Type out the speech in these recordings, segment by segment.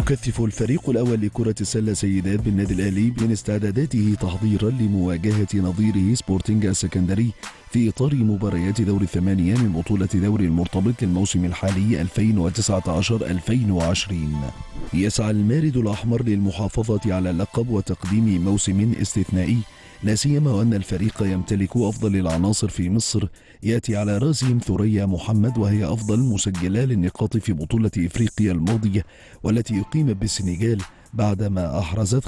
يكثف الفريق الأول لكرة السلة سيدات بالنادي الأهلي من استعداداته تحضيرا لمواجهة نظيره سبورتنج السكندري في إطار مباريات دور الثمانية من بطولة دوري المرتبط للموسم الحالي 2019-2020 يسعى المارد الأحمر للمحافظة على اللقب وتقديم موسم استثنائي لا سيما وأن الفريق يمتلك أفضل العناصر في مصر يأتي على رأسهم ثريا محمد وهي أفضل مسجلة للنقاط في بطولة إفريقيا الماضية والتي أقيمت بالسنغال بعدما أحرزت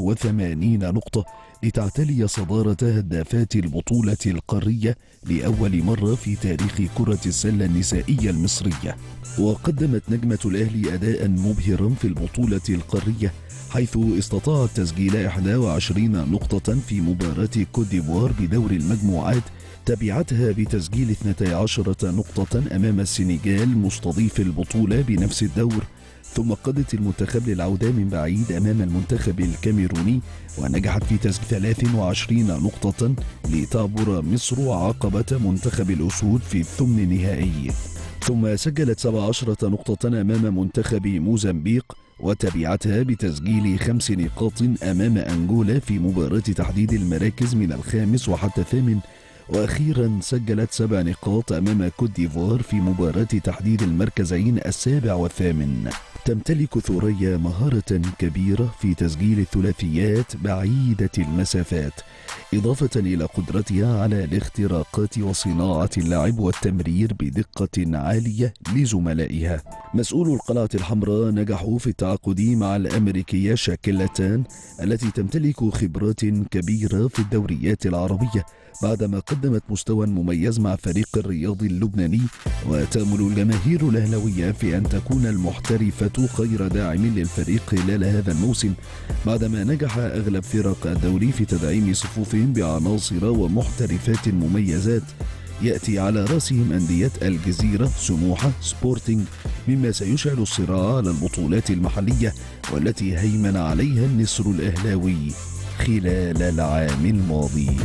85 نقطة لتعتلي صدارة هدافات البطولة القارية لأول مرة في تاريخ كرة السلة النسائية المصرية وقدمت نجمة الأهلي أداء مبهرا في البطولة القارية حيث استطاعت تسجيل 21 نقطة في مباراة كوت ديفوار بدور المجموعات تبعتها بتسجيل 12 نقطة أمام السنغال مستضيف البطولة بنفس الدور ثم قادت المنتخب للعودة من بعيد أمام المنتخب الكاميروني ونجحت في تسجيل 23 نقطة لتعبر مصر عقبة منتخب الأسود في الثمن النهائي ثم سجلت 17 نقطة أمام منتخب موزمبيق وتبعتها بتسجيل خمس نقاط أمام أنجولا في مباراة تحديد المراكز من الخامس وحتى الثامن واخيرا سجلت سبع نقاط امام كوت ديفوار في مباراه تحديد المركزين السابع والثامن تمتلك ثريا مهاره كبيره في تسجيل الثلاثيات بعيده المسافات اضافه الى قدرتها على الاختراقات وصناعه اللعب والتمرير بدقه عاليه لزملائها مسؤول القلعه الحمراء نجحوا في التعاقد مع الامريكيه شاكلتان التي تمتلك خبرات كبيره في الدوريات العربيه بعدما قدمت مستوى مميز مع فريق الرياض اللبناني وتأمل الجماهير الأهلوية في أن تكون المحترفة خير داعم للفريق خلال هذا الموسم بعدما نجح أغلب فرق الدوري في تدعيم صفوفهم بعناصر ومحترفات مميزات يأتي على رأسهم أندية الجزيرة سموحة سبورتينج مما سيشعل الصراع على البطولات المحلية والتي هيمن عليها النسر الأهلاوي خلال العام الماضي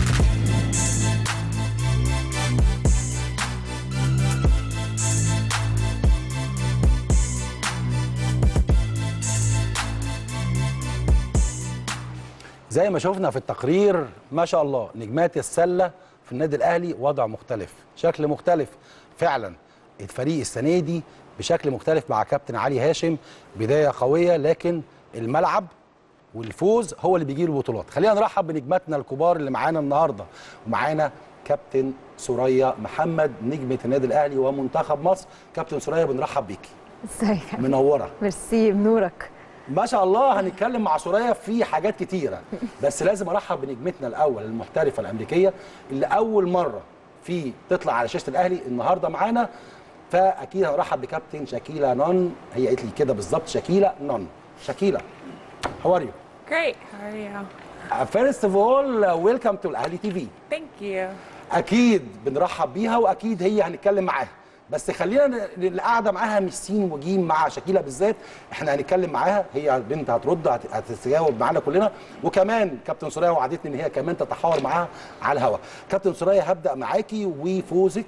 زي ما شفنا في التقرير ما شاء الله نجمات السله في النادي الاهلي وضع مختلف شكل مختلف فعلا الفريق السنه دي بشكل مختلف مع كابتن علي هاشم بدايه قويه لكن الملعب والفوز هو اللي بيجيب البطولات خلينا نرحب بنجماتنا الكبار اللي معانا النهارده ومعانا كابتن سوريا محمد نجمه النادي الاهلي ومنتخب مصر كابتن سوريا بنرحب بيكي ازيك منوره ميرسي بنورك ما شاء الله هنتكلم مع سوريا في حاجات كتيره بس لازم ارحب بنجمتنا الاول المحترفه الامريكيه اللي اول مره في تطلع على شاشه الاهلي النهارده معانا فاكيد هنرحب بكابتن شاكيلا نون هي قالت لي كده بالظبط شاكيلا نون شاكيلا هاو ار يو Great. How are you? فيرست اوف اول ويلكم تو الاهلي تي في Thank you. اكيد بنرحب بيها واكيد هي هنتكلم معاها بس خلينا ن- القعده معاها مش سين وجيم مع شاكيلا بالذات احنا هنتكلم معاها هي بنت هترد هت- هتتجاوب معانا كلنا وكمان كابتن سوريا وعدتني ان هي كمان تتحاور معاها على الهواء كابتن سوريا هبدا معاكي وفوزك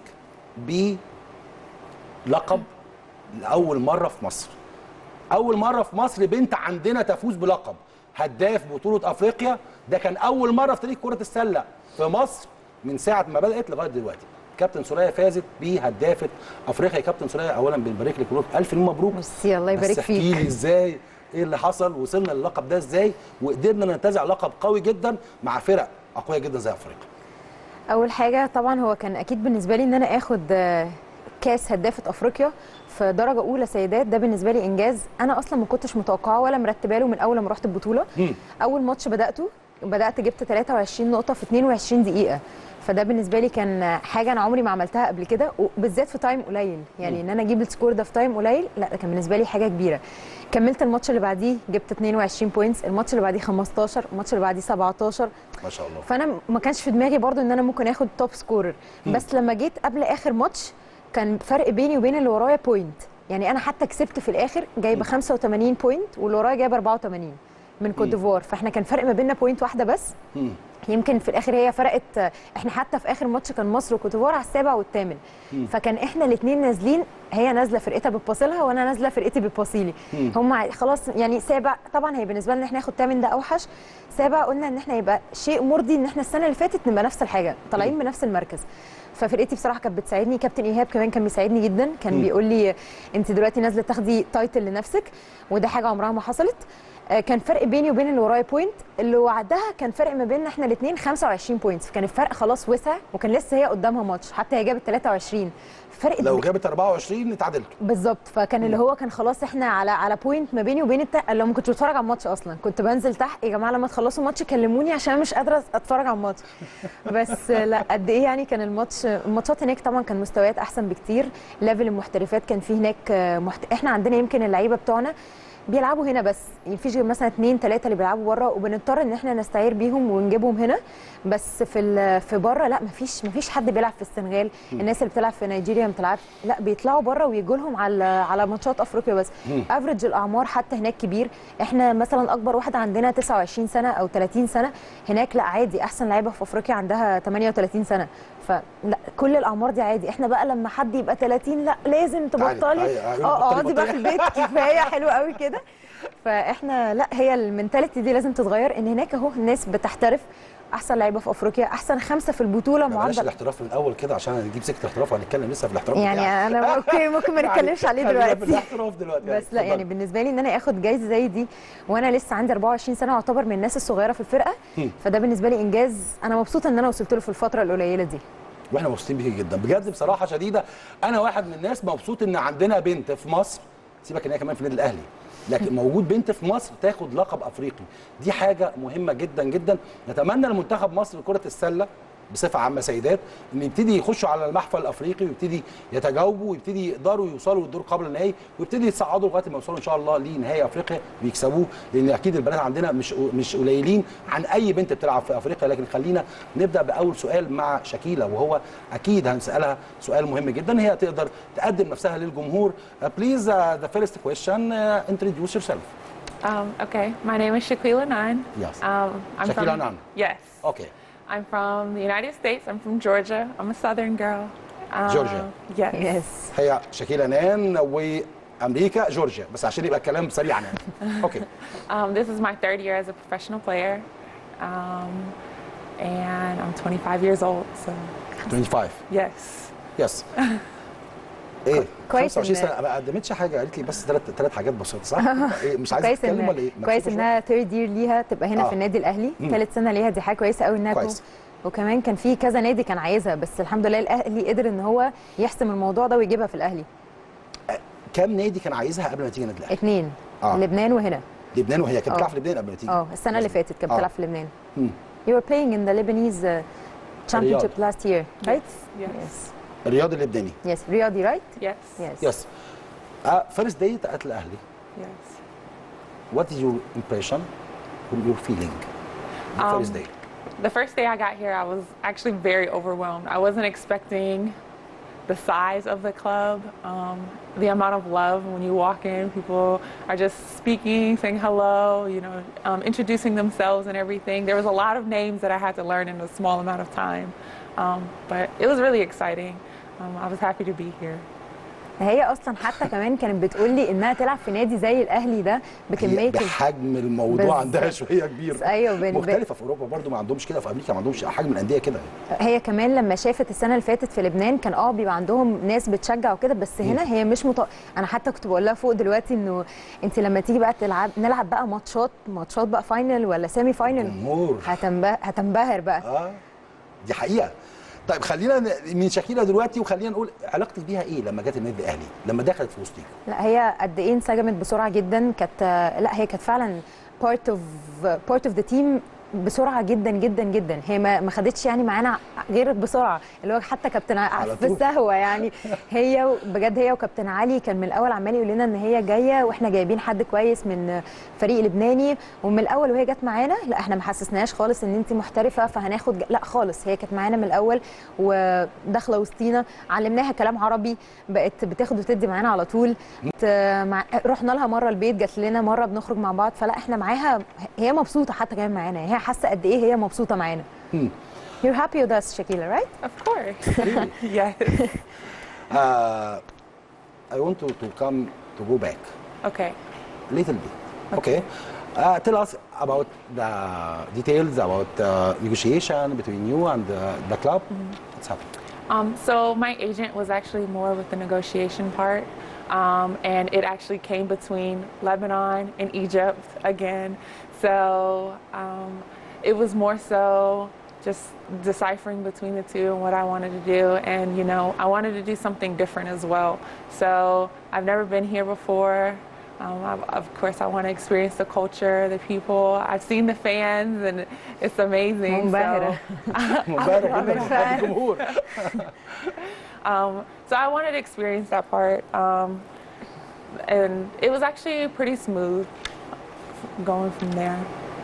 بلقب لاول مره في مصر اول مره في مصر بنت عندنا تفوز بلقب هداف بطوله افريقيا ده كان اول مره في تاريخ كره السله في مصر من ساعه ما بدات لغايه دلوقتي كابتن سوريا فازت بهدافه افريقيا يا كابتن سوريا اولا بنبارك لك ونقول الف مليون مبروك ميرسي الله بس يبارك احكي فيك لي ازاي ايه اللي حصل وصلنا للقب ده ازاي وقدرنا ننتزع لقب قوي جدا مع فرق اقوياء جدا زي افريقيا اول حاجه طبعا هو كان اكيد بالنسبه لي ان انا اخد آه، كاس هدافه افريقيا في درجه اولى سيدات ده بالنسبه لي انجاز انا اصلا ما كنتش متوقعه ولا مرتبه له من اول ما رحت البطوله مم. اول ماتش بداته بدات جبت 23 نقطه في 22 دقيقه فده بالنسبه لي كان حاجه انا عمري ما عملتها قبل كده وبالذات في تايم قليل يعني ان انا اجيب السكور ده في تايم قليل لا ده كان بالنسبه لي حاجه كبيره كملت الماتش اللي بعديه جبت 22 بوينتس الماتش اللي بعديه 15 الماتش اللي بعديه 17 ما شاء الله فانا ما كانش في دماغي برضو ان انا ممكن اخد توب سكورر بس لما جيت قبل اخر ماتش كان فرق بيني وبين اللي ورايا بوينت يعني انا حتى كسبت في الاخر جايبه 85 بوينت واللي ورايا جايبه 84 من كوت ديفوار فاحنا كان فرق ما بيننا بوينت واحده بس مم. يمكن في الاخر هي فرقت احنا حتى في اخر ماتش كان مصر وكوتيفوار على السابع والثامن فكان احنا الاثنين نازلين هي نازله فرقتها بتباصلها وانا نازله فرقتي بتباصيلي هم خلاص يعني سابع طبعا هي بالنسبه لنا احنا ناخد ثامن ده اوحش سابع قلنا ان احنا يبقى شيء مرضي ان احنا السنه اللي فاتت نبقى نفس الحاجه طالعين بنفس المركز ففرقتي بصراحه كانت بتساعدني كابتن ايهاب كمان كان بيساعدني جدا كان بيقول لي انت دلوقتي نازله تاخدي تايتل لنفسك وده حاجه عمرها ما حصلت آه، كان فرق بيني وبين اللي ورايا بوينت اللي وعدها كان فرق ما بيننا احنا الاثنين 25 بوينتس فكان الفرق خلاص وسع وكان لسه هي قدامها ماتش حتى هي جابت 23 فرق لو الب- جابت 24 اتعادلتوا بالظبط فكان اللي هو كان خلاص احنا على على بوينت ما بيني وبين الت... لو ما كنتش بتفرج على الماتش اصلا كنت بنزل تحت يا جماعه لما تخلصوا الماتش كلموني عشان مش قادره اتفرج على الماتش بس لا قد ايه يعني كان الماتش الماتشات هناك طبعا كان مستويات احسن بكتير ليفل المحترفات كان في هناك آه، محت... احنا عندنا يمكن اللعيبه بتوعنا بيلعبوا هنا بس مفيش غير مثلا اثنين ثلاثه اللي بيلعبوا بره وبنضطر ان احنا نستعير بيهم ونجيبهم هنا بس في ال- في بره لا مفيش مفيش حد بيلعب في السنغال الناس اللي بتلعب في نيجيريا ما بتلعبش لا بيطلعوا بره ويجوا لهم على على ماتشات افريقيا بس افريج الاعمار حتى هناك كبير احنا مثلا اكبر واحده عندنا 29 سنه او 30 سنه هناك لا عادي احسن لعيبه في افريقيا عندها 38 سنه فلا كل الاعمار دي عادي احنا بقى لما حد يبقى 30 لا لازم تعالي، تبطلي تعالي، أيوة، اه بطلي، اقعدي بقى في بطلي. البيت كفايه حلو قوي كده فاحنا لا هي المنتاليتي دي لازم تتغير ان هناك اهو الناس بتحترف احسن لعيبه في افريقيا احسن خمسه في البطوله ما بلاش معدل الاحتراف من الاول كده عشان نجيب سكه الاحتراف وهنتكلم لسه في الاحتراف يعني بتاعك. انا اوكي ممكن ما نتكلمش عليه خلينا في دلوقتي الاحتراف دلوقتي بس لا يعني اتفضلي. بالنسبه لي ان انا اخد جايزه زي دي وانا لسه عندي 24 سنه اعتبر من الناس الصغيره في الفرقه فده بالنسبه لي انجاز انا مبسوطه ان انا وصلت له في الفتره القليله دي واحنا مبسوطين بيكي جدا بجد بصراحه شديده انا واحد من الناس مبسوط ان عندنا بنت في مصر سيبك ان هي كمان في النادي الاهلي لكن موجود بنت في مصر تاخد لقب افريقي دي حاجه مهمه جدا جدا نتمنى لمنتخب مصر لكره السله بصفه عامه سيدات ان يبتدي يخشوا على المحفل الافريقي ويبتدي يتجاوبوا ويبتدي يقدروا يوصلوا للدور قبل النهائي ويبتدي يتصعدوا لغايه ما يوصلوا ان شاء الله لنهائي افريقيا ويكسبوه لان اكيد البنات عندنا مش مش قليلين عن اي بنت بتلعب في افريقيا لكن خلينا نبدا باول سؤال مع شكيله وهو اكيد هنسالها سؤال مهم جدا هي تقدر تقدم نفسها للجمهور بليز ذا فيرست كويشن انتروديوس يور سيلف Um, okay, my name is Shaquila Nine. Yes. Um, I'm Shaquila from, Nine. Yes. اوكي I'm from the United States. I'm from Georgia. I'm a Southern girl. Um, Georgia. Yes. يس هي شكيله نان وامريكا جورجيا بس عشان يبقى الكلام سريعا يعني اوكي Um, this is my third year as a professional player. Um, and I'm 25 years old. So 25 yes. يس ايه كويس 25 إن- سنه ما قدمتش حاجه قالت لي بس ثلاث ثلاث حاجات بسيطه صح؟ ايه مش عايزه كويس تتكلم ولا ان ايه؟ كويس مكسوفة انها ثيرد يير ليها تبقى هنا آه. في النادي الاهلي مم. ثالث سنه ليها دي حاجه كويسه قوي انها كويس. تكون- وكمان كان في كذا نادي كان عايزها بس الحمد لله الاهلي قدر ان هو يحسم الموضوع ده ويجيبها في الاهلي شوية. كام نادي كان عايزها قبل ما تيجي النادي الاهلي؟ اثنين آه. لبنان وهنا لبنان وهي كانت آه. بتلعب في لبنان قبل ما تيجي اه السنه اللي فاتت كانت آه. بتلعب في لبنان مم. You were playing in the Lebanese uh, championship last year, right? Yes. الرياض اللبناني Yes. Yes. رياضي, right? Yes. Yes. يس فيرست داي تقت الاهلي Yes. وات از يور امبريشن يور فيلينج Um, فيرست داي The first day I got here, I was actually very overwhelmed. I wasn't expecting the size of the club, um, the amount of love when you walk in. People are just speaking, saying hello, you know, um, introducing themselves and everything. There was a lot of names that I had to learn in a small amount of time, um, but it was really exciting. Um, I was happy to be here. هي اصلا حتى كمان كانت بتقول لي انها تلعب في نادي زي الاهلي ده بكميه ال- بحجم الموضوع بالظبط. عندها شويه كبير أيوة، بن- مختلفه في اوروبا برضو ما عندهمش كده في امريكا ما عندهمش حجم الانديه كده هي كمان لما شافت السنه اللي فاتت في لبنان كان اه بيبقى عندهم ناس بتشجع وكده بس هنا هي مش مط... انا حتى كنت بقول لها فوق دلوقتي انه انت لما تيجي بقى تلعب نلعب بقى ماتشات ماتشات بقى فاينل ولا سيمي فاينل جمهور هتنبه... هتنبهر بقى اه دي حقيقه طيب خلينا ن- من شكيله دلوقتي وخلينا نقول علاقتك بيها ايه لما جت النادي الاهلي لما دخلت في وسطيك لا هي قد ايه انسجمت بسرعه جدا كانت لا هي كانت فعلا بارت اوف بارت اوف ذا تيم بسرعه جدا جدا جدا هي ما ما خدتش يعني معانا غير بسرعه اللي هو حتى كابتن ع- على في طول. السهوه يعني هي و- بجد هي وكابتن علي كان من الاول عمال يقول لنا ان هي جايه واحنا جايبين حد كويس من فريق لبناني ومن الاول وهي جت معانا لا احنا ما حسسناهاش خالص ان انت محترفه فهناخد ج- لا خالص هي كانت معانا من الاول وداخله وسطينا علمناها كلام عربي بقت بتاخد وتدي معانا على طول ت- مع... رحنا لها مره البيت جات لنا مره بنخرج مع بعض فلا احنا معاها هي مبسوطه حتى كمان معانا هي حاسه قد ايه هي مبسوطه معانا You're happy with us, Shakila, right? Of course. yes. Uh, I want to, to come to go back Okay. little bit. Okay. Uh, tell us about the details about uh, negotiation between you and uh, the club. What's happened? Um, so my agent was actually more with the negotiation part, um, and it actually came between Lebanon and Egypt again. So um, it was more so just deciphering between the two and what I wanted to do, and you know I wanted to do something different as well. So I've never been here before. Um, I've, of course, I want to experience the culture, the people. I've seen the fans, and it's amazing. منبهرة. مبارك جدا فعلا. الجمهور. Um, so I wanted to experience that part. Um, and it was actually pretty smooth going from there.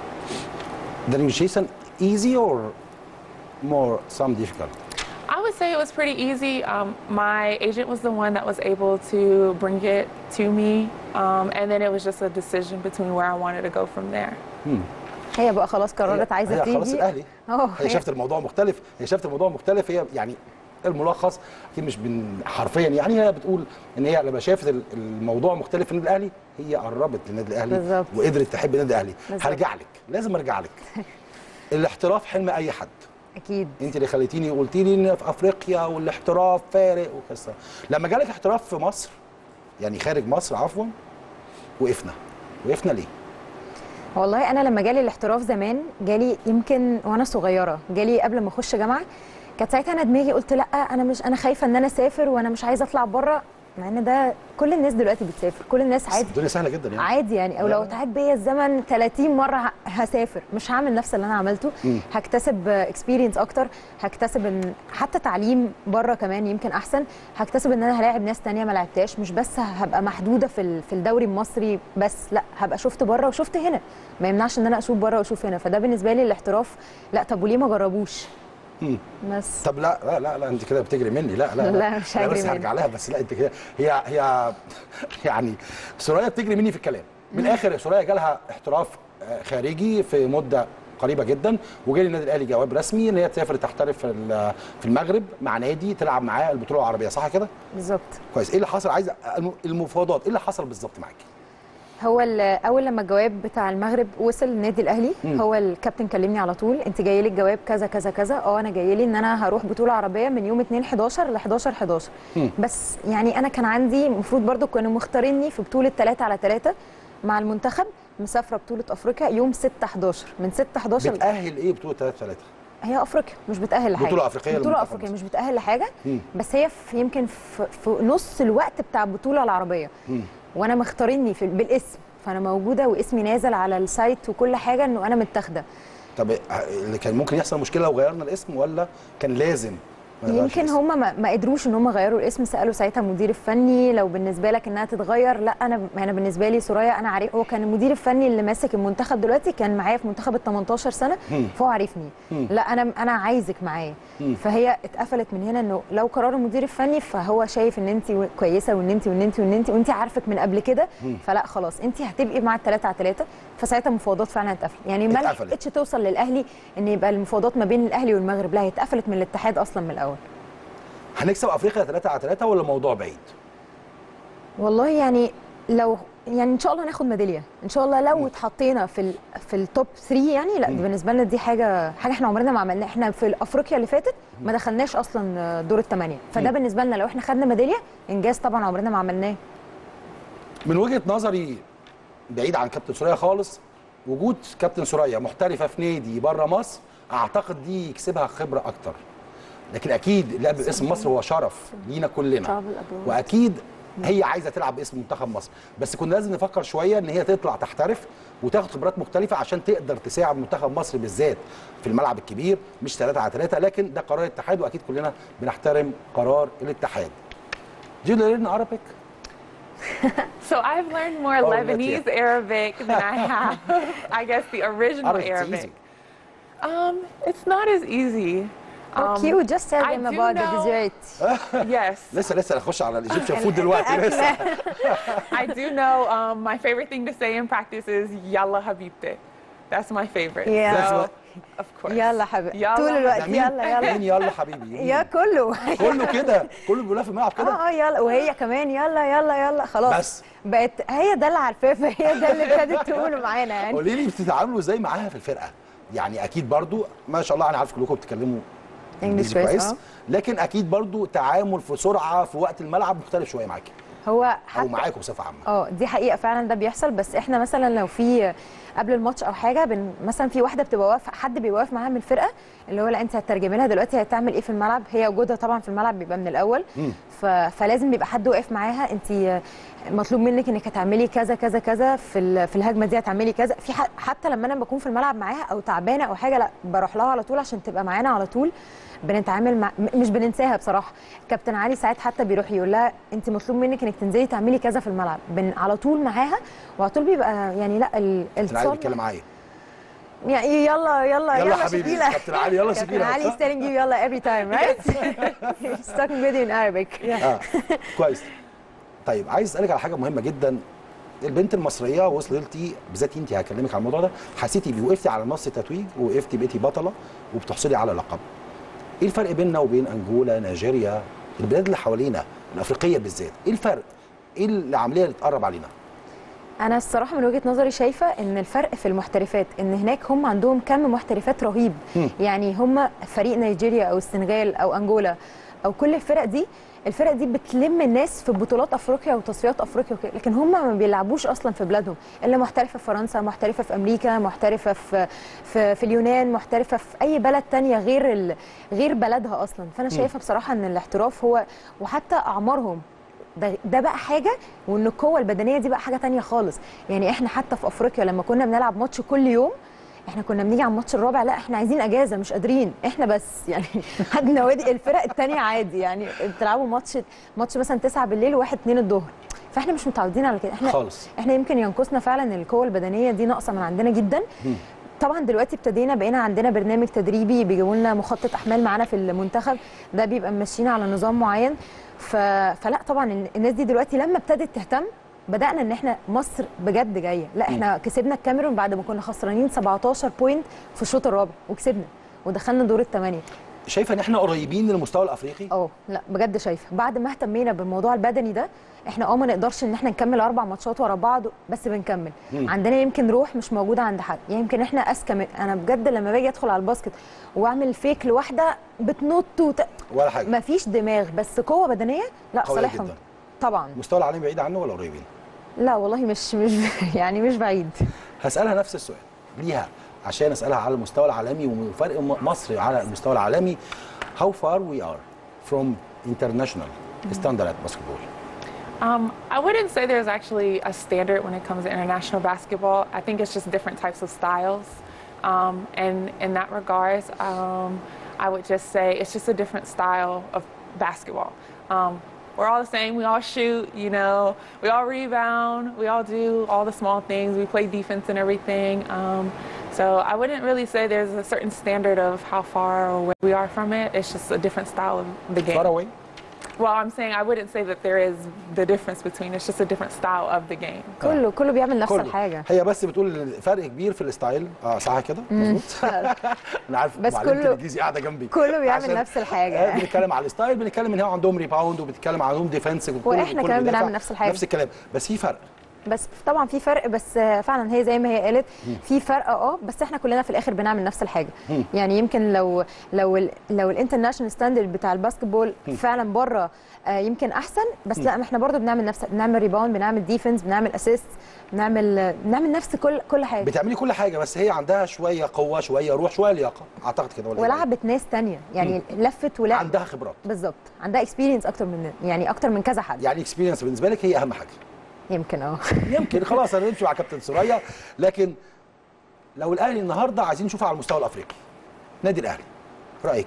The negotiation easy or more some difficult? I would say it was pretty easy. Um, my agent was the one that was able to bring it to me. Um, and then it was just a decision between where I wanted to go from there. هي بقى خلاص قررت عايزه هي تيجي خلاص الاهلي اه هي شافت الموضوع مختلف هي شافت الموضوع مختلف هي يعني الملخص اكيد مش بن حرفيا يعني هي بتقول ان هي لما شافت ال- الموضوع مختلف في النادي الاهلي هي قربت للنادي الاهلي بالظبط. وقدرت تحب النادي الاهلي بالظبط. هرجع لك لازم ارجع لك الاحتراف حلم اي حد اكيد انت اللي خليتيني قلتي لي ان في افريقيا والاحتراف فارق وقصه لما جالك احتراف في مصر يعني خارج مصر عفوا وقفنا وقفنا ليه؟ والله انا لما جالي الاحتراف زمان جالي يمكن وانا صغيره جالي قبل ما اخش جامعه كانت ساعتها انا دماغي قلت لا انا مش انا خايفه ان انا اسافر وانا مش عايزه اطلع بره مع ان ده كل الناس دلوقتي بتسافر كل الناس عادي الدنيا سهله جدا يعني عادي يعني او لو اتعاد بيا الزمن 30 مره ه- هسافر مش هعمل نفس اللي انا عملته هكتسب اكسبيرينس اكتر هكتسب ان حتى تعليم بره كمان يمكن احسن هكتسب ان انا هلاعب ناس تانية ما لعبتهاش مش بس هبقى محدوده في ال- في الدوري المصري بس لا هبقى شفت بره وشفت هنا ما يمنعش ان انا اشوف بره واشوف هنا فده بالنسبه لي الاحتراف لا طب وليه ما جربوش بس طب لا لا لا, لا انت كده بتجري مني لا لا لا، مش أنا هجري بس منك. هرجع لها بس لا انت كده هي هي يعني سوريا بتجري مني في الكلام من الاخر سوريا جالها احتراف آه، خارجي في مده قريبه جدا وجالي النادي الاهلي جواب رسمي ان هي تسافر تحترف في ال- في المغرب مع نادي تلعب معاه البطوله العربيه صح كده؟ بالظبط كويس ايه اللي حصل عايز الم- المفاوضات ايه اللي حصل بالظبط معاكي؟ هو ال- اول لما الجواب بتاع المغرب وصل النادي الاهلي هو الكابتن كلمني على طول انت جاي لي الجواب كذا كذا كذا اه انا جاي لي ان انا هروح بطوله عربيه من يوم 2 11 ل 11 11 بس يعني انا كان عندي المفروض برضو كانوا مختاريني في بطوله 3 على 3 مع المنتخب مسافره بطوله افريقيا يوم 6 11 من 6 11 بتاهل ايه بطوله 3 3 هي افريقيا مش بتاهل لحاجه بطولة أفريقية بطوله للمنتخب افريقيا مصر. مش بتاهل لحاجه مم. بس هي في يمكن في, في نص الوقت بتاع البطوله العربيه وانا مختاريني في بالاسم فانا موجوده واسمي نازل على السايت وكل حاجه انه انا متاخده طب اللي كان ممكن يحصل مشكله لو غيرنا الاسم ولا كان لازم ما نغيرش يمكن الاسم؟ هم ما, ما قدروش ان هم غيروا الاسم سالوا ساعتها المدير الفني لو بالنسبه لك انها تتغير لا انا انا بالنسبه لي سوريا انا عارف هو كان المدير الفني اللي ماسك المنتخب دلوقتي كان معايا في منتخب ال 18 سنه فهو عارفني لا انا انا عايزك معايا فهي اتقفلت من هنا انه لو قرار المدير الفني فهو شايف ان انت كويسه وان انت وان انت وان انت وانت عارفك من قبل كده فلا خلاص انت هتبقي مع الثلاثه على ثلاثه فساعتها المفاوضات فعلا اتقفلت يعني ما اتقفلت. لحقتش توصل للاهلي ان يبقى المفاوضات ما بين الاهلي والمغرب لا هي اتقفلت من الاتحاد اصلا من الاول هنكسب افريقيا 3 على 3 ولا موضوع بعيد؟ والله يعني لو يعني ان شاء الله ناخد ميداليه ان شاء الله لو اتحطينا في ال في التوب 3 يعني لا دي بالنسبه لنا دي حاجه حاجه احنا عمرنا ما عملناها احنا في افريقيا اللي فاتت ما دخلناش اصلا دور الثمانيه فده بالنسبه لنا لو احنا خدنا ميداليه انجاز طبعا عمرنا ما عملناه من وجهه نظري بعيد عن كابتن سوريا خالص وجود كابتن سوريا محترفه في نادي بره مصر اعتقد دي يكسبها خبره اكتر لكن اكيد اللعب باسم مصر هو شرف لينا كلنا واكيد هي عايزه تلعب باسم منتخب مصر بس كنا لازم نفكر شويه ان هي تطلع تحترف وتاخد خبرات مختلفه عشان تقدر تساعد منتخب مصر بالذات في الملعب الكبير مش 3 على 3 لكن ده قرار الاتحاد واكيد كلنا بنحترم قرار الاتحاد Do you learn Arabic? So I've learned more Oh, not Lebanese yet. Arabic than I have, I guess, the original Arabic is Arabic. easy. Um, it's not as easy. Um, Okay, just tell I them do about the know- dessert. Yes, لسه لسه هنخش على الايجيبشن فود دلوقتي لسه I do know. Um, my favorite thing to say in practice is "Yalla Habibte." That's my favorite. Yeah. So, of course. يلا حبيبي يلا. طول الوقت ده مين؟ يلا مين يلا يلا حبيبي يا كله كله كده كله بيقولها في الملعب كده اه اه يلا وهي كمان يلا يلا يلا خلاص بس. بقت هي ده اللي عارفاه فهي ده اللي ابتدت تقوله معانا يعني قولي لي بتتعاملوا ازاي معاها في الفرقه يعني اكيد برضو ما شاء الله انا عارف كلكم بتتكلموا انجلش كويس اه لكن اكيد برضو تعامل في سرعه في وقت الملعب مختلف شويه معاكي هو او حتى معاكم بصفه عامه اه دي حقيقه فعلا ده بيحصل بس احنا مثلا لو في قبل الماتش او حاجه بن مثلا في واحده بتبقى واقفه حد بيبقى واقف معاها من الفرقه اللي هو لا انت هتترجمي لها دلوقتي هتعمل ايه في الملعب هي وجودها طبعا في الملعب بيبقى من الاول مم. ف... فلازم بيبقى حد واقف معاها انت مطلوب منك انك هتعملي كذا كذا كذا في ال... في الهجمه دي هتعملي كذا في ح... حتى لما انا بكون في الملعب معاها او تعبانه او حاجه لا بروح لها على طول عشان تبقى معانا على طول بنتعامل مع م- مش بننساها بصراحه كابتن علي ساعات حتى بيروح يقول لها انت مطلوب منك انك تنزلي تعملي كذا في الملعب بن... على طول معاها وعلى طول بيبقى يعني لا ال... كابتن علي الاتصال بيتكلم معايا يعني يلا يلا يلا يلا حبيبي شكيلة. كابتن علي يلا كابتن شكيلة علي is telling you يلا every time right he's talking with you in Arabic اه كويس طيب عايز اسالك على حاجه مهمه جدا البنت المصريه وصلتي بالذات انت هكلمك على الموضوع ده حسيتي بيه وقفتي على نص التتويج وقفتي بقيتي بطله وبتحصلي على لقب ايه الفرق بيننا وبين انجولا نيجيريا البلاد اللي حوالينا الافريقيه بالذات ايه الفرق ايه العمليه اللي تقرب علينا انا الصراحه من وجهه نظري شايفه ان الفرق في المحترفات ان هناك هم عندهم كم محترفات رهيب مم. يعني هم فريق نيجيريا او السنغال او انجولا او كل الفرق دي الفرق دي بتلم الناس في بطولات افريقيا وتصفيات افريقيا وكده لكن هم ما بيلعبوش اصلا في بلادهم الا محترفه في فرنسا محترفه في امريكا محترفه في في, في اليونان محترفه في اي بلد تانية غير ال... غير بلدها اصلا فانا شايفه بصراحه ان الاحتراف هو وحتى اعمارهم ده, ده بقى حاجه وان القوه البدنيه دي بقى حاجه تانية خالص يعني احنا حتى في افريقيا لما كنا بنلعب ماتش كل يوم احنا كنا بنيجي على الماتش الرابع لا احنا عايزين اجازه مش قادرين احنا بس يعني حد نوادي الفرق التانية عادي يعني بتلعبوا ماتش ماتش مثلا 9 بالليل وواحد 2 الظهر فاحنا مش متعودين على كده احنا خالص. احنا يمكن ينقصنا فعلا القوه البدنيه دي ناقصه من عندنا جدا طبعا دلوقتي ابتدينا بقينا عندنا برنامج تدريبي بيجيبوا لنا مخطط احمال معانا في المنتخب ده بيبقى ماشيين على نظام معين ف... فلا طبعا الناس دي دلوقتي لما ابتدت تهتم بدانا ان احنا مصر بجد جايه لا احنا كسبنا الكاميرون بعد ما كنا خسرانين 17 بوينت في الشوط الرابع وكسبنا ودخلنا دور الثمانيه شايفه ان احنا قريبين للمستوى الافريقي اه لا بجد شايفه بعد ما اهتمينا بالموضوع البدني ده احنا اه ما نقدرش ان احنا نكمل اربع ماتشات ورا بعض بس بنكمل مم. عندنا يمكن روح مش موجوده عند حد يعني يمكن احنا اذكى من انا بجد لما باجي ادخل على الباسكت واعمل فيك لواحده بتنط وت... ولا حاجه ما فيش دماغ بس قوه بدنيه لا قوية صالحهم جدا. طبعا المستوى العالمي بعيد عنه ولا قريبين لا والله مش مش يعني مش بعيد هسالها نفس السؤال ليها عشان اسالها على المستوى العالمي وفرق م- مصر على المستوى العالمي how far we are from international standard at basketball Um, I wouldn't say there's actually a standard when it comes to international basketball. I think it's just different types of styles. Um, and in that regards, um, I would just say it's just a different style of basketball. Um, we're all the same. We all shoot, you know, we all rebound, we all do all the small things. We play defense and everything. Um, so I wouldn't really say there's a certain standard of how far or where we are from it. It's just a different style of the game. far away Well, I'm saying I wouldn't say that there is the difference between. It's just a different style of the game. كله كله بيعمل نفس كله. الحاجه هي بس بتقول إن فرق كبير في الستايل اه صح كده مظبوط انا عارف بس معلمة كله- الانجليزي قاعده جنبي كله بيعمل عشان- نفس الحاجة. آه، بنتكلم على الستايل بنتكلم ان هو عندهم ريباوند وبنتكلم عندهم ديفense وإحنا كمان بنعمل نفس الحاجة. نفس الكلام بس في فرق بس طبعا في فرق بس فعلا هي زي ما هي قالت في فرق اه بس احنا كلنا في الاخر بنعمل نفس الحاجه يعني يمكن لو لو ال لو الانترناشونال ستاندرد بتاع الباسكتبول فعلا بره آه، يمكن احسن بس لا ما احنا برضو بنعمل نفس بنعمل ريباوند بنعمل ديفنس بنعمل اسيست بنعمل بنعمل نفس كل كل حاجه بتعملي كل حاجه بس هي عندها شويه قوه شويه روح شويه لياقه اعتقد كده ولا إيه؟ ولعبت ناس تانية يعني لفت ولعبت عندها خبرات بالظبط عندها اكسبيرينس اكتر من يعني اكتر من كذا حد يعني اكسبيرينس بالنسبه لك هي اهم حاجه يمكن اه يمكن خلاص انا نمشي مع كابتن سوريا لكن لو الاهلي النهارده عايزين نشوفها على المستوى الافريقي نادي الاهلي رايك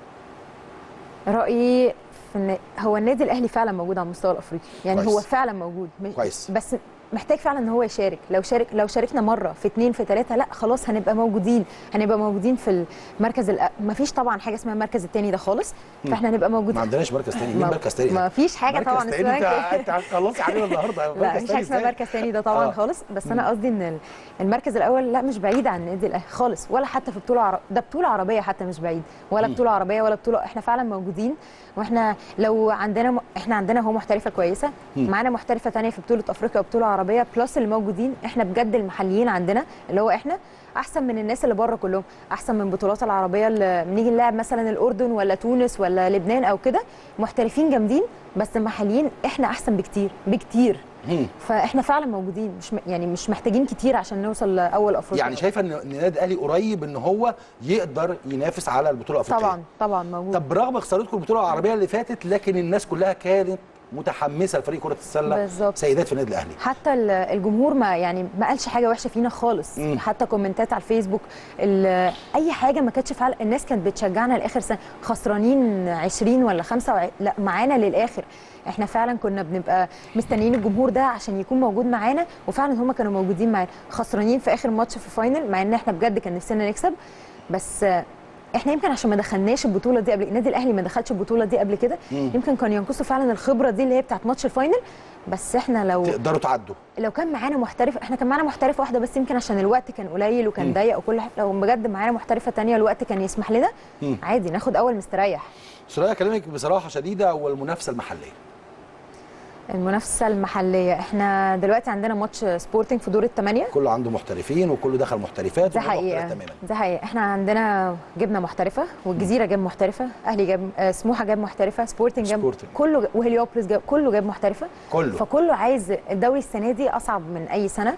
ايه رايي في ان هو النادي الاهلي فعلا موجود على المستوى الافريقي يعني كويس. هو فعلا موجود مش- كويس. بس محتاج فعلا ان هو يشارك لو شارك لو شاركنا مره في اتنين في تلاته لا خلاص هنبقى موجودين هنبقى موجودين في المركز الأ... ما فيش طبعا حاجه اسمها المركز الثاني ده خالص فاحنا هنبقى ما موجودين عندناش مركز تاني مين ما- مركز تاني ما فيش حاجه مركز طبعا تاني اسمها انت كده. انت هتخلصي علينا النهارده لا مركز مفيش تاني حاجه اسمها ازاي؟ مركز تاني ده طبعا آه. خالص بس انا قصدي ان ال- المركز الاول لا مش بعيد عن النادي الاهلي خالص ولا حتى في بطوله عرب... ده بطوله عربيه حتى مش بعيد ولا بطوله عربيه ولا بطوله احنا فعلا موجودين واحنا لو عندنا م... احنا عندنا هو محترفه كويسه معانا محترفه تانية في بطوله افريقيا وبطوله عربيه بلس اللي موجودين احنا بجد المحليين عندنا اللي هو احنا احسن من الناس اللي بره كلهم احسن من البطولات العربيه اللي بنيجي نلعب مثلا الاردن ولا تونس ولا لبنان او كده محترفين جامدين بس المحليين احنا احسن بكتير بكتير مم. فاحنا فعلا موجودين مش م- يعني مش محتاجين كتير عشان نوصل لاول افريقيا يعني شايفه ان إن النادي الاهلي قريب ان هو يقدر ينافس على البطوله الافريقيه طبعا طبعا موجود طب برغم خسارتكم البطوله العربيه اللي فاتت لكن الناس كلها كانت متحمسه لفريق كره السله بالظبط. سيدات في النادي الاهلي حتى ال- الجمهور ما يعني ما قالش حاجه وحشه فينا خالص مم. حتى كومنتات على الفيسبوك ال- اي حاجه ما كانتش فعلا الناس كانت بتشجعنا لاخر سنه خسرانين 20 ولا 5 لا معانا للاخر احنا فعلا كنا بنبقى مستنيين الجمهور ده عشان يكون موجود معانا وفعلا هم كانوا موجودين معانا خسرانين في اخر ماتش في الفاينل مع ان احنا بجد كان نفسنا نكسب بس آه، احنا يمكن عشان ما دخلناش البطوله دي قبل النادي الاهلي ما دخلش البطوله دي قبل كده يمكن كان ينقصه فعلا الخبره دي اللي هي بتاعت ماتش الفاينل بس احنا لو تقدروا تعدوا لو كان معانا محترف احنا كان معانا محترفه واحده بس يمكن عشان الوقت كان قليل وكان ضيق وكل حاجه لو بجد معانا محترفه تانية الوقت كان يسمح لنا عادي ناخد اول مستريح سوريا اكلمك بصراحه شديده والمنافسه المحليه المنافسه المحليه احنا دلوقتي عندنا ماتش سبورتنج في دور الثمانيه كله عنده محترفين وكله دخل محترفات ده وكله حقيقه محترف تماما ده حقيقه احنا عندنا جبنا محترفه والجزيره جاب محترفه اهلي جاب آه، سموحه جاب محترفه سبورتنج جاب سبورتنج. كله ج- وهليوبلس جاب كله جاب محترفه كله. فكله عايز الدوري السنه دي اصعب من اي سنه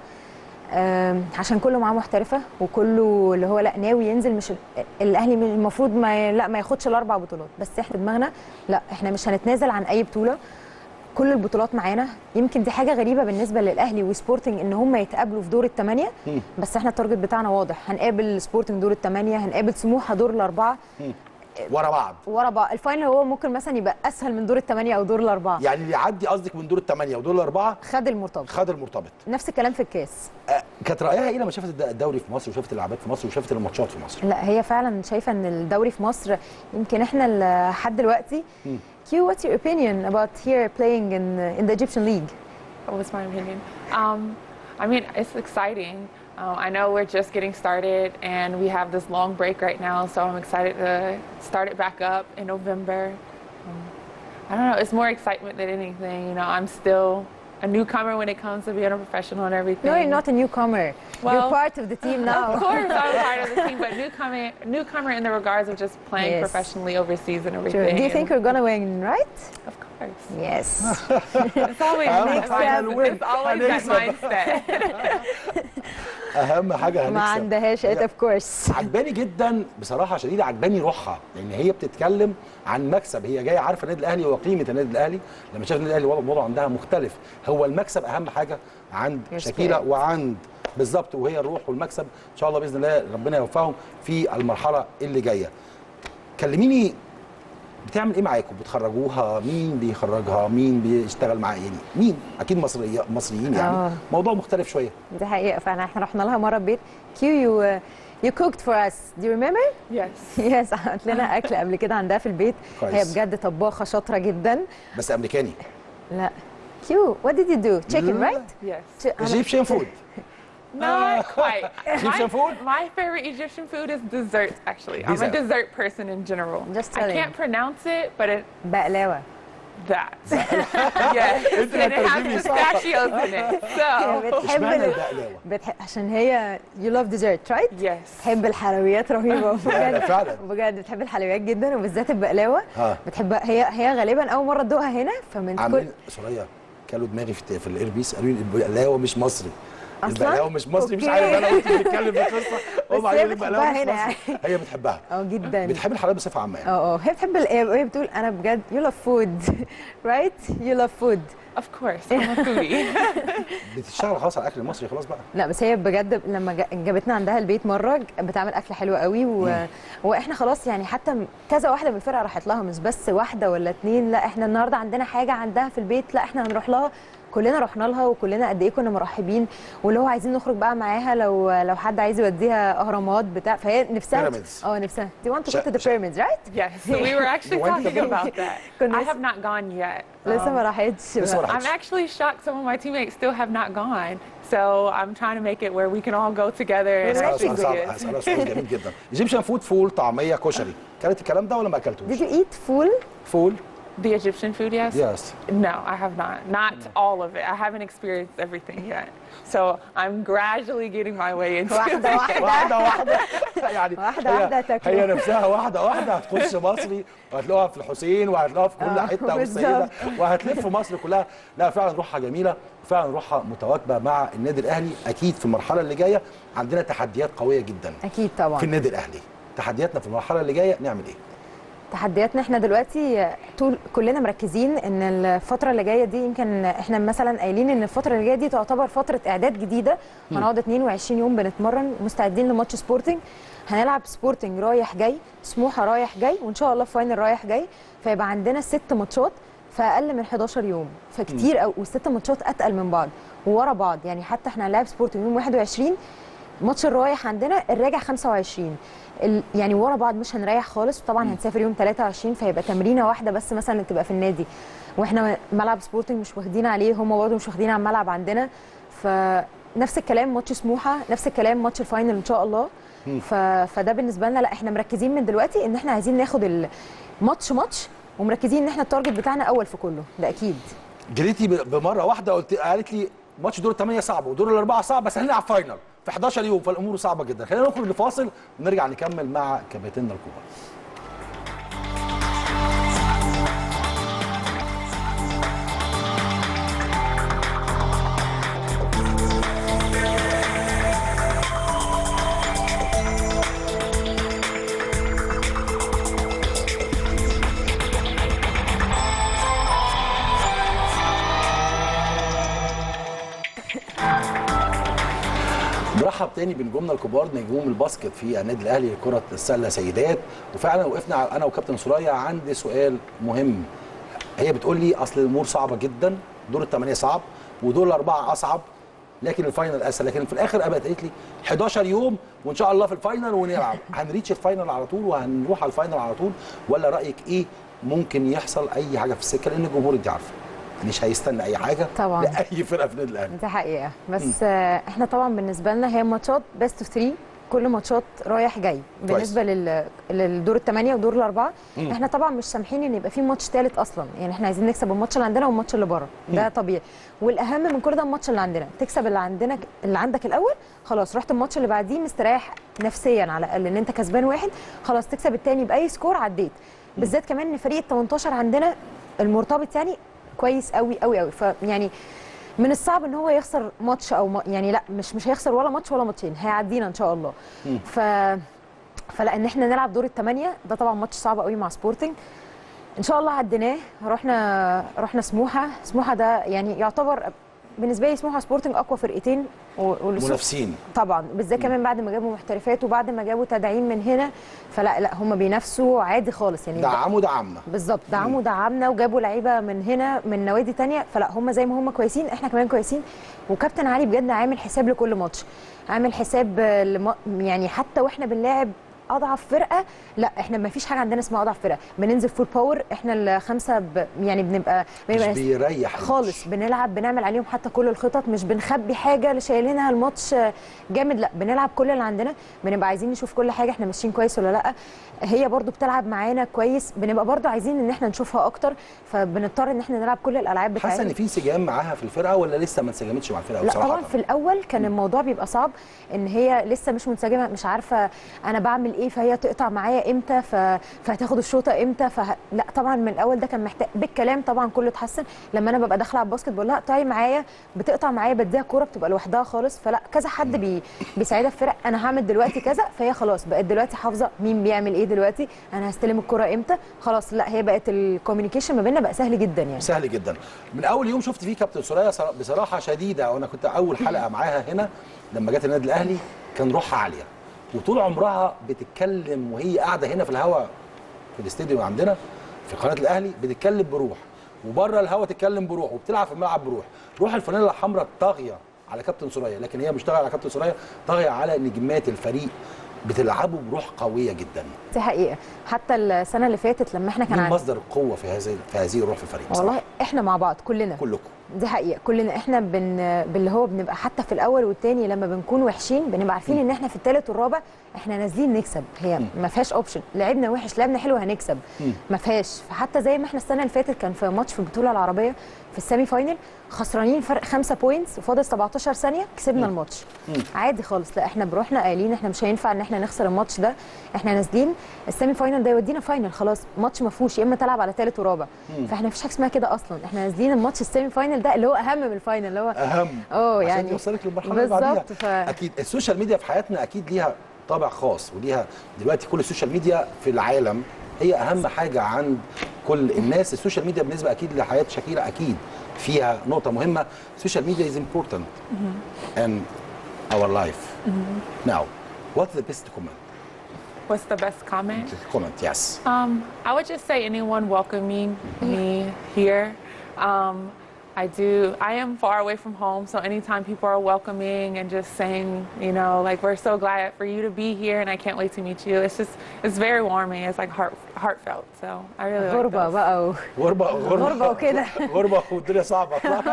آم، عشان كله معاه محترفه وكله اللي هو لا ناوي ينزل مش ال- الاهلي من- المفروض ما لا ما ياخدش الاربع بطولات بس احنا دماغنا لا احنا مش هنتنازل عن اي بطوله كل البطولات معانا يمكن دي حاجه غريبه بالنسبه للاهلي وسبورتنج ان هم يتقابلوا في دور الثمانيه بس احنا التارجت بتاعنا واضح هنقابل سبورتنج دور الثمانيه هنقابل سموحه دور الاربعه ورا بعض ورا بعض الفاينل هو ممكن مثلا يبقى اسهل من دور الثمانيه او دور الاربعه يعني اللي يعدي قصدك من دور الثمانيه ودور الاربعه خد المرتبط خد المرتبط نفس الكلام في الكاس آه، كانت رايها ايه لما شافت الد- الدوري في مصر وشافت اللعبات في مصر وشافت الماتشات في مصر لا هي فعلا شايفه ان الدوري في مصر يمكن احنا ال- لحد دلوقتي كيو what's your opinion about here playing in in the Egyptian league What was my opinion? Um, I mean, it's exciting. Uh, I know we're just getting started and we have this long break right now, so I'm excited to start it back up in November. Um, I don't know, it's more excitement than anything. You know, I'm still a newcomer when it comes to being a professional and everything. no you're not a newcomer you're Well, part of the team now Of course, I'm part of the team, but newcomer, newcomer in the regards of just playing Yes. professionally overseas and Sure. everything. do you think and- we're gonna win right Of course. yes It's always I'm that excited to mindset. win. It's always that هنكسب. mindset. اهم حاجه ما هنكسب عندهاش it of course عجباني جدا بصراحه شديده عجباني روحها لان هي بتتكلم عن مكسب هي جايه عارفه النادي الاهلي وقيمه النادي الاهلي لما شاف النادي الاهلي وضع وضعه عندها مختلف هو المكسب اهم حاجه عند Your شكيله spirit. وعند بالظبط وهي الروح والمكسب ان شاء الله باذن الله ربنا يوفقهم في المرحله اللي جايه كلميني بتعمل ايه معاكم بتخرجوها مين بيخرجها مين بيشتغل معاها يعني مين اكيد مصريه مصريين يعني آه. موضوع مختلف شويه دي حقيقه فعلا احنا رحنا لها مره البيت كيو يو you cooked for us do you remember Yes. يس عملت لنا اكل قبل كده عندها في البيت كويس. هي بجد طباخه شاطره جدا بس امريكاني لا كيو what did you do chicken لا. right Yes. Ch- أنا- ايجيبشن فود Not quite. Egyptian my, food? My favorite Egyptian food is dessert, actually. I'm a Dessert. dessert person in general. Just I tell can't him. pronounce it, but it بقلاوه that. yes. أنت and it has بتترجمي صح. pistachios in it. هي So بتحب اشمعنى ال- البقلاوه بتح... عشان هي you love dessert right yes. بتحب الحلويات رهيبه فعلا بجد فعلا بجد بتحب الحلويات جدا وبالذات البقلاوه ها. بتحبها هي هي غالبا اول مره تدوقها هنا فمن كل عاملين سوريا كلوا دماغي في, في الايربيس قالوا لي البقلاوه مش مصري أصلاً؟ البقلاوه مش مصري مش أوكي. عارف انا قلت بتتكلم في قصه بس هي بتحبها هنا مصري هي بتحبها اه جدا بتحب الحلويات بصفه عامه يعني اه اه هي بتحب ال- هي بتقول انا بجد you love food right you love food Of course. I'm a foodie. بتشتغل خلاص على الاكل المصري خلاص بقى لا بس هي بجد لما جا- جابتنا عندها البيت مره ج- بتعمل اكل حلو قوي و... واحنا خلاص يعني حتى م- كذا واحده من الفرقه راحت لها مش بس واحده ولا اتنين لا احنا النهارده عندنا حاجه عندها في البيت لا احنا هنروح لها كلنا رحنا لها وكلنا قد ايه كنا مرحبين واللي هو عايزين نخرج بقى معاها لو لو حد عايز يوديها اهرامات بتاع فهي نفسها Pyramids. اه نفسها do you want to go Sh- to the sh- pyramids right Yes, so we were actually When did talking you- about that. Goodness. I have not gone yet. لسه ما Um, راحتش لسه ما بقى. راحتش. I'm actually shocked some of my teammates still have not gone. So I'm trying to make it where we can all go together and Well, هسألها actually سؤال see صعب it. هسألها سؤال جميل جدا ايجيبشن فود فول طعميه كشري كانت الكلام ده ولا ما اكلتوش؟ Did you eat full فول The Egyptian food, yes? يس No, I have not. Not all of it. I haven't experienced everything yet. So I'm gradually getting my way into واحده it. واحده واحده واحده يعني واحدة هي- واحدة تاكلوا. هي نفسها واحده واحده هتخش مصري وهتلاقوها في الحسين وهتلاقوها في كل آه، حته والسيده بالظبط. وهتلف مصر كلها لا فعلا روحها جميله وفعلا روحها متواكبه مع النادي الاهلي اكيد في المرحله اللي جايه عندنا تحديات قويه جدا اكيد طبعا في النادي الاهلي تحدياتنا في المرحله اللي جايه نعمل ايه؟ تحدياتنا احنا دلوقتي طول كلنا مركزين ان الفتره اللي جايه دي يمكن احنا مثلا قايلين ان الفتره اللي جايه دي تعتبر فتره اعداد جديده هنقعد 22 يوم بنتمرن مستعدين لماتش سبورتنج هنلعب سبورتنج رايح جاي سموحه رايح جاي وان شاء الله فاينل رايح جاي فيبقى عندنا ست ماتشات في اقل من 11 يوم فكتير قوي والست ماتشات اتقل من بعض وورا بعض يعني حتى احنا هنلعب سبورتنج يوم 21 ماتش الرايح عندنا الراجع 25 ال... يعني ورا بعض مش هنريح خالص طبعا هنسافر يوم 23 فيبقى تمرينه واحده بس مثلا اللي تبقى في النادي واحنا ملعب سبورتنج مش واخدين عليه هم برضه مش واخدين على الملعب عندنا فنفس الكلام ماتش سموحه نفس الكلام ماتش الفاينل ان شاء الله ف... فده بالنسبه لنا لا احنا مركزين من دلوقتي ان احنا عايزين ناخد الماتش ماتش ومركزين ان احنا التارجت بتاعنا اول في كله ده اكيد جريتي ب- بمره واحده قلت قالت لي ماتش دور الثمانيه صعب ودور الاربعه صعب بس هنلعب فاينل في 11 يوم فالامور صعبه جدا خلينا نخرج لفاصل ونرجع نكمل مع كباتننا الكبار برحب تاني بنجومنا الكبار نجوم الباسكت في النادي الاهلي كره السله سيدات وفعلا وقفنا انا وكابتن سوريا عندي سؤال مهم هي بتقول لي اصل الامور صعبه جدا دور الثمانيه صعب ودور الاربعه اصعب لكن الفاينل اسهل لكن في الاخر قامت قالت لي 11 يوم وان شاء الله في الفاينل ونلعب هنريتش الفاينل على طول وهنروح على الفاينل على طول ولا رايك ايه ممكن يحصل اي حاجه في السكه لان الجمهور انت عارفه مش هيستنى اي حاجه طبعاً. لاي فرقه في النادي الاهلي دي حقيقة بس آه، احنا طبعا بالنسبة لنا هي ماتشات بيست اوف 3 كل ماتشات رايح جاي كويس. بالنسبة لل... للدور الثمانية ودور الأربعة احنا طبعا مش سامحين ان يبقى في ماتش ثالث أصلا يعني احنا عايزين نكسب الماتش اللي عندنا والماتش اللي بره ده طبيعي والأهم من كل ده الماتش اللي عندنا تكسب اللي عندنا اللي عندك الأول خلاص رحت الماتش اللي بعديه مستريح نفسيا على الأقل ان انت كسبان واحد خلاص تكسب الثاني بأي سكور عديت بالذات كمان ان فريق ال 18 عندنا المرتبط يعني كويس قوي قوي قوي فيعني من الصعب ان هو يخسر ماتش او ما يعني لا مش مش هيخسر ولا ماتش ولا ماتشين هيعدينا ان شاء الله ف فلا ان احنا نلعب دور الثمانيه ده طبعا ماتش صعب قوي مع سبورتنج ان شاء الله عديناه رحنا رحنا سموحه سموحه ده يعني يعتبر بالنسبه لي سموحه سبورتنج اقوى فرقتين و- والسو- منافسين طبعا بالذات كمان بعد ما جابوا محترفات وبعد ما جابوا تدعيم من هنا فلا لا هم بينافسوا عادي خالص يعني دعموا دعمنا بالظبط دعموا دعمنا وجابوا لعيبه من هنا من نوادي تانية فلا هم زي ما هم كويسين احنا كمان كويسين وكابتن علي بجد عامل حساب لكل ماتش عامل حساب لم... يعني حتى واحنا بنلاعب اضعف فرقه لا احنا ما فيش حاجه عندنا اسمها اضعف فرقه بننزل فول باور احنا الخمسه ب... يعني بنبقى, مش بنبقى بيريح خالص بنلعب بنعمل عليهم حتى كل الخطط مش بنخبي حاجه اللي شايلينها الماتش جامد لا بنلعب كل اللي عندنا بنبقى عايزين نشوف كل حاجه احنا ماشيين كويس ولا لا هي برضو بتلعب معانا كويس بنبقى برضو عايزين ان احنا نشوفها اكتر فبنضطر ان احنا نلعب كل الالعاب حاسه بتاعتنا ان في انسجام معاها في الفرقه ولا لسه ما انسجمتش مع الفرقه لا بصراحه طبعا في الاول كان الموضوع بيبقى صعب ان هي لسه مش منسجمه مش عارفه انا بعمل ايه فهي تقطع معايا امتى ف... فهتاخد الشوطه امتى فه... لا طبعا من الاول ده كان محتاج بالكلام طبعا كله اتحسن لما انا ببقى داخله على الباسكت بقول لها اقطعي معايا بتقطع معايا بديها كوره بتبقى لوحدها خالص فلا كذا حد بي... بيساعدها في فرق انا هعمل دلوقتي كذا فهي خلاص بقت دلوقتي حافظه مين بيعمل ايه دلوقتي انا هستلم الكوره امتى خلاص لا هي بقت الكوميونيكيشن ما بيننا بقى سهل جدا يعني سهل جدا من اول يوم شفت فيه كابتن سوريا صرا- بصراحه شديده وانا كنت اول حلقه معاها هنا لما جت النادي الاهلي كان روحها عاليه وطول عمرها بتتكلم وهي قاعده هنا في الهواء في الاستديو عندنا في قناه الاهلي بتتكلم بروح وبره الهوا تتكلم بروح وبتلعب في الملعب بروح روح الفانيلا الحمراء طاغيه على كابتن سوريا لكن هي مش طاغيه على كابتن سوريا طاغيه على نجمات الفريق بتلعبوا بروح قويه جدا دي حقيقه حتى السنه اللي فاتت لما احنا كان مين عن... مصدر القوه في هذه في هذه الروح في الفريق بصراحة؟ والله احنا مع بعض كلنا كلكم دي حقيقه كلنا احنا بن... باللي هو بنبقى حتى في الاول والتاني لما بنكون وحشين بنبقى عارفين ان احنا في الثالث والرابع احنا نازلين نكسب هي ما فيهاش اوبشن لعبنا وحش لعبنا حلو هنكسب ما فيهاش فحتى زي ما احنا السنه اللي فاتت كان في ماتش في البطوله العربيه في السيمي فاينل خسرانين فرق خمسة بوينتس وفاضل 17 ثانيه كسبنا الماتش عادي خالص لا احنا بروحنا قايلين احنا مش هينفع ان احنا نخسر الماتش ده احنا نازلين السيمي فاينل ده يودينا فاينل خلاص ماتش ما فيهوش يا اما تلعب على ثالث ورابع فاحنا مفيش حاجه اسمها كده اصلا احنا نازلين الماتش السيمي فاينل ده اللي هو اهم من الفاينل اللي هو اهم اه عشان يعني يوصلك للمرحله اللي بعديها بالظبط ف... اكيد السوشيال ميديا في حياتنا اكيد ليها طابع خاص وليها دلوقتي كل السوشيال ميديا في العالم هي اهم حاجه عند كل الناس السوشيال ميديا بالنسبه اكيد لحياه شاكيرا اكيد فيها نقطه مهمه السوشيال ميديا is important and our life now what's the best comment What's the best comment? comment yes Um, I would just say anyone welcoming me here. Um, I do. I am far away from home, so anytime people are welcoming and just saying, you know, like we're so glad for you to be here, and I can't wait to meet you. It's just, it's very warming. It's like heart, heartfelt. So I really like غربه those. بقى و... غربة غربة غربة وكده. غربة والدنيا صعبة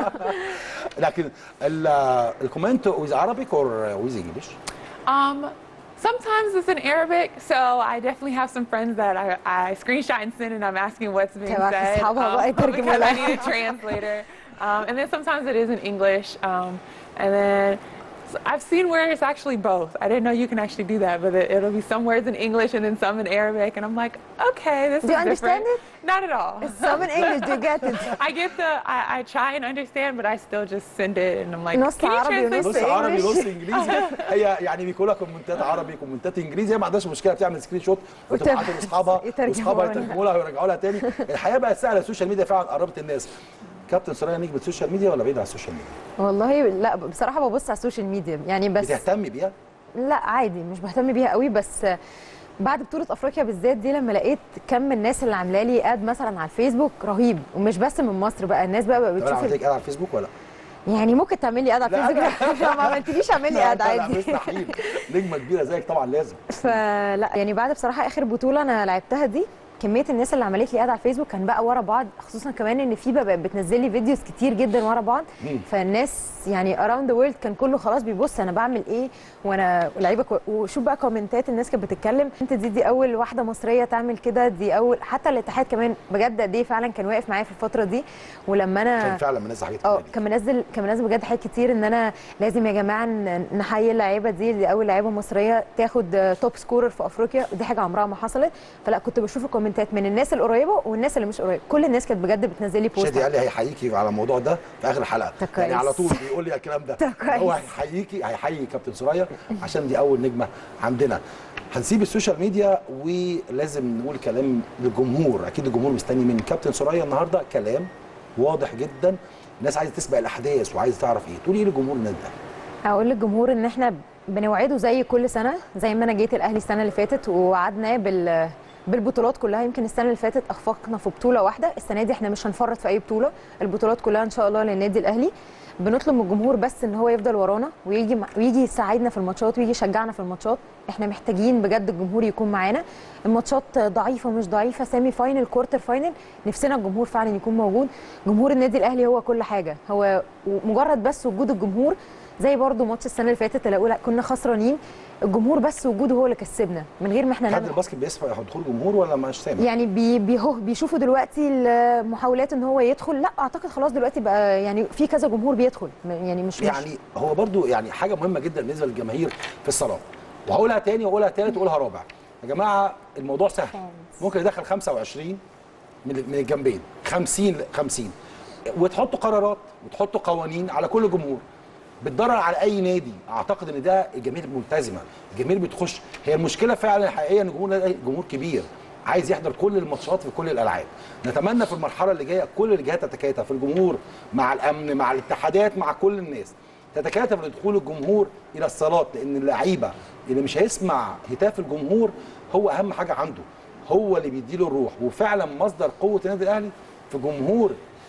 لكن ال- الكومنت with Arabic or with English؟ Um, sometimes it's in Arabic, so I definitely have some friends that I, I screenshot and send, and I'm asking what's being تبعت said أصحابها بقى يترجموا because I لها. need a translator. Um, and then sometimes it is in English, um, and then so I've seen where it's actually both. I didn't know you can actually do that, but it, it'll be some words in English and then some in Arabic, and I'm like, okay, this Do you is different. understand it? Not at all. Some in English do you get it I get the, I, I try and understand, but I still just send it, and I'm like, نص can you عربي translate ونص نص this?" عربي English. نص انجليزي هي يعني بيكون لها كومنتات عربي كومنتات انجليزي هي ما عندهاش مشكله بتعمل سكرين شوت وتبعته لاصحابها يترجموا واصحابها لها. يترجموا لها ويرجعوا لها تاني الحياه بقت سهله السوشيال ميديا فعلا قربت الناس كابتن سرايا نجم السوشيال ميديا ولا بعيد عن السوشيال ميديا؟ والله لا بصراحه ببص على السوشيال ميديا يعني بس بتهتمي بيها؟ لا عادي مش بهتم بيها قوي بس بعد بطولة افريقيا بالذات دي لما لقيت كم الناس اللي عامله لي اد مثلا على الفيسبوك رهيب ومش بس من مصر بقى الناس بقى, بقى طب انا بتشوف عملت ال- لك على الفيسبوك ولا؟ يعني ممكن تعمل لي اد على لا، الفيسبوك لو ما عملتليش اعمل لي لا، اد لا، لا، عادي مستحيل نجمه كبيره زيك طبعا لازم فلا يعني بعد بصراحه اخر بطوله انا لعبتها دي كميه الناس اللي عملت لي اد على الفيسبوك كان بقى ورا بعض خصوصا كمان ان فيبا بقت بتنزل لي فيديوز كتير جدا ورا بعض فالناس يعني اراوند ذا وورلد كان كله خلاص بيبص انا بعمل ايه وانا لعيبه كو... وشوف بقى كومنتات الناس كانت بتتكلم انت دي دي اول واحده مصريه تعمل كده دي اول حتى الاتحاد كمان بجد قد ايه فعلا كان واقف معايا في الفتره دي ولما انا كان فعلا منزل حاجات اه كتير كان منزل كان منزل بجد حاجات كتير ان انا لازم يا جماعه ن- نحيي اللعيبه دي دي اول لعيبه مصريه تاخد توب سكورر في افريقيا ودي حاجه عمرها ما حصلت فلا كنت بشوف الكومنتات من الناس القريبه والناس اللي مش قريبه كل الناس كانت بجد بتنزل لي بوست شادي قال لي هيحييكي على الموضوع ده في اخر الحلقه طب يعني كويس. على طول بيقول لي الكلام ده طب كويس. هو هيحييكي هيحيي كابتن سرايا عشان دي اول نجمه عندنا هنسيب السوشيال ميديا ولازم نقول كلام للجمهور اكيد الجمهور مستني من كابتن سرايا النهارده كلام واضح جدا الناس عايزه تسبق الاحداث وعايزه تعرف ايه تقولي ايه لجمهور النادي الاهلي هقول للجمهور ان احنا بنوعده زي كل سنه زي ما انا جيت الاهلي السنه اللي فاتت ووعدناه بال بالبطولات كلها يمكن السنه اللي فاتت اخفقنا في بطوله واحده السنه دي احنا مش هنفرط في اي بطوله البطولات كلها ان شاء الله للنادي الاهلي بنطلب من الجمهور بس ان هو يفضل ورانا ويجي مع- ويجي يساعدنا في الماتشات ويجي يشجعنا في الماتشات احنا محتاجين بجد الجمهور يكون معانا الماتشات ضعيفه مش ضعيفه سيمي فاينل كوارتر فاينل نفسنا الجمهور فعلا يكون موجود جمهور النادي الاهلي هو كل حاجه هو مجرد بس وجود الجمهور زي برضو ماتش السنه اللي فاتت اللي أقول كنا خسرانين الجمهور بس وجوده هو اللي كسبنا من غير ما احنا حد نعمل الباسكت بيسمع دخول جمهور ولا مش سامع؟ يعني بي بي هو بيشوفوا دلوقتي المحاولات ان هو يدخل لا اعتقد خلاص دلوقتي بقى يعني في كذا جمهور بيدخل يعني مش مش يعني هو برضو يعني حاجه مهمه جدا بالنسبه للجماهير في الصلاه وهقولها تاني واقولها تالت واقولها رابع يا جماعه الموضوع سهل ممكن يدخل 25 من من الجنبين 50 ل 50 وتحطوا قرارات وتحطوا قوانين على كل جمهور بتضرر على اي نادي اعتقد ان ده الجماهير ملتزمه الجماهير بتخش هي المشكله فعلا الحقيقيه ان جمهور الأهلي جمهور كبير عايز يحضر كل الماتشات في كل الالعاب نتمنى في المرحله اللي جايه كل الجهات تتكاتف الجمهور مع الامن مع الاتحادات مع كل الناس تتكاتف لدخول الجمهور الى الصالات لان اللعيبه اللي مش هيسمع هتاف الجمهور هو اهم حاجه عنده هو اللي بيديله الروح وفعلا مصدر قوه النادي الاهلي في جمهور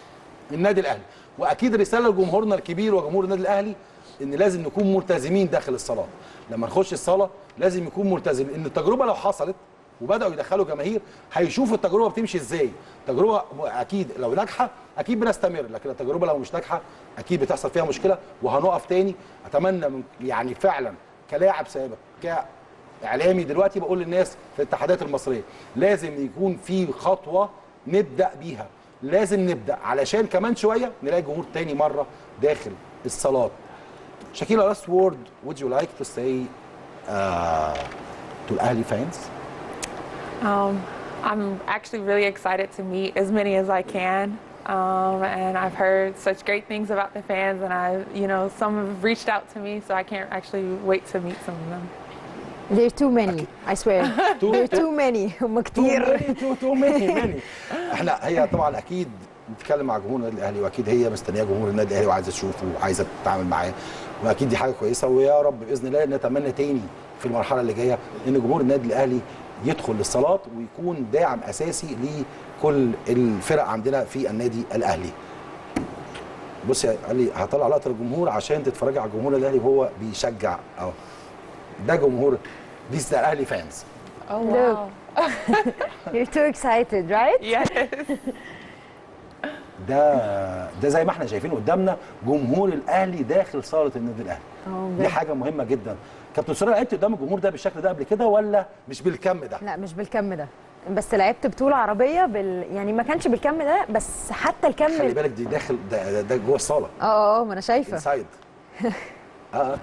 النادي الاهلي واكيد رساله لجمهورنا الكبير وجمهور النادي الاهلي ان لازم نكون ملتزمين داخل الصلاه لما نخش الصلاه لازم يكون ملتزم ان التجربه لو حصلت وبداوا يدخلوا جماهير هيشوفوا التجربه بتمشي ازاي تجربه اكيد لو ناجحه اكيد بنستمر لكن التجربه لو مش ناجحه اكيد بتحصل فيها مشكله وهنقف تاني اتمنى من يعني فعلا كلاعب سابق كاعلامي دلوقتي بقول للناس في الاتحادات المصريه لازم يكون في خطوه نبدا بيها لازم نبدا علشان كمان شويه نلاقي جمهور تاني مره داخل الصالات Shakira, last word would you like to say uh, to Ahli fans? Um, I'm actually really excited to meet as many as I can. Um, and I've heard such great things about the fans, and I, you know, some have reached out to me, so I can't actually wait to meet some of them. There are too many I swear Too- There are too many هم too كتير many too, too many many احنا هي طبعا اكيد بنتكلم مع جمهور النادي الاهلي واكيد هي مستنيه جمهور النادي الاهلي وعايزه تشوفه وعايزه تتعامل معاه واكيد دي حاجه كويسه ويا رب باذن الله نتمنى تاني في المرحله اللي جايه ان جمهور النادي الاهلي يدخل للصالات ويكون داعم اساسي لكل الفرق عندنا في النادي الاهلي بص يا علي هطلع لقطه الجمهور عشان تتفرجي على الجمهور الاهلي وهو بيشجع اهو ده جمهور دي الاهلي فانز Oh, Look. You're too excited right Yes. ده ده زي ما احنا شايفين قدامنا جمهور الاهلي داخل صاله النادي الاهلي أه، دي بجد. حاجه مهمه جدا كابتن سوري لعبت قدام الجمهور ده بالشكل ده قبل كده ولا مش بالكم ده لا مش بالكم ده بس لعبت بطولة عربية بال... يعني ما كانش بالكم ده بس حتى الكم خلي بالك دي داخل ده, ده, ده جوه الصاله اه اه اه ما انا شايفة انسايد اه اه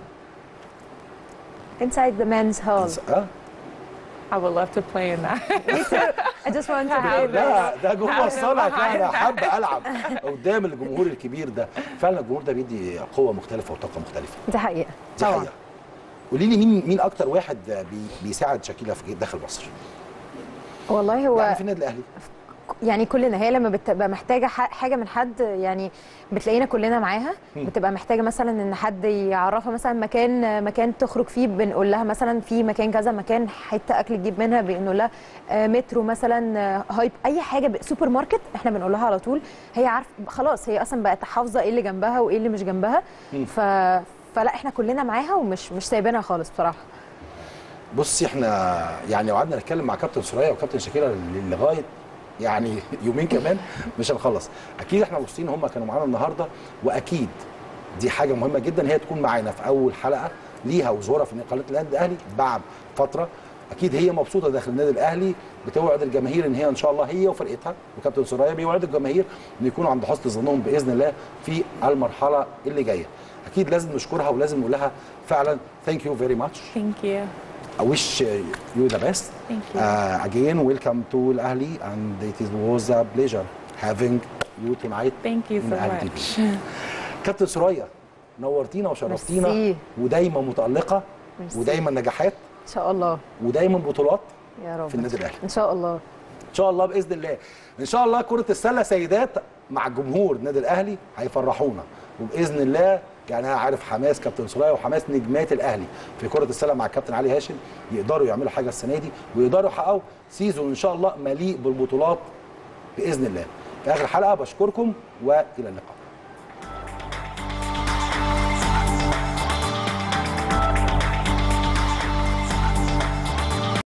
inside the men's hall اه I would love to play in that. I just want to play لا ده جوه حاول الصاله معانا. انا حابه العب قدام الجمهور الكبير ده فعلا الجمهور ده بيدي قوه مختلفه وطاقه مختلفه دي حقيقة دي حقيقه قولي لي مين مين اكتر واحد بي بيساعد شاكيلا في داخل مصر والله هو يعني في النادي الاهلي يعني كلنا هي لما بتبقى محتاجه ح- حاجه من حد يعني بتلاقينا كلنا معاها بتبقى محتاجه مثلا ان حد يعرفها مثلا مكان مكان تخرج فيه بنقول لها مثلا في مكان كذا مكان حته اكل تجيب منها بنقول لها آه، مترو مثلا آه، هايب اي حاجه ب- سوبر ماركت احنا بنقول لها على طول هي عارف خلاص هي اصلا بقت حافظه ايه اللي جنبها وايه اللي مش جنبها ف فلا احنا كلنا معاها ومش مش سايبينها خالص بصراحه بصي احنا يعني لو قعدنا نتكلم مع كابتن سوريا وكابتن شاكيرا لغايه يعني يومين كمان مش هنخلص اكيد احنا مبسوطين هم كانوا معانا النهارده واكيد دي حاجه مهمه جدا هي تكون معانا في اول حلقه ليها وظهورها في قناه النادي الاهلي بعد فتره اكيد هي مبسوطه داخل النادي الاهلي بتوعد الجماهير ان هي ان شاء الله هي وفرقتها وكابتن سوريا بيوعدوا الجماهير ان يكونوا عند حسن ظنهم باذن الله في المرحله اللي جايه اكيد لازم نشكرها ولازم نقول لها فعلا ثانك يو فيري ماتش Thank you. I wish uh, you the best. Thank you. Uh, again, welcome to Al Ahli, and it is, was a pleasure having you tonight. Thank you in so Al much. TV. كابتن سوريا نورتينا وشرفتينا ميرسي. ودايما متألقة ميرسي. ودايما نجاحات ان شاء الله ودايما بطولات يا رب في النادي الأهلي. ان شاء الله ان شاء الله باذن الله ان شاء الله كره السله سيدات مع جمهور النادي الاهلي هيفرحونا وباذن الله يعني انا عارف حماس كابتن سرايا وحماس نجمات الاهلي في كره السله مع الكابتن علي هاشم يقدروا يعملوا حاجه السنه دي ويقدروا يحققوا سيزون ان شاء الله مليء بالبطولات باذن الله في اخر حلقه بشكركم والى اللقاء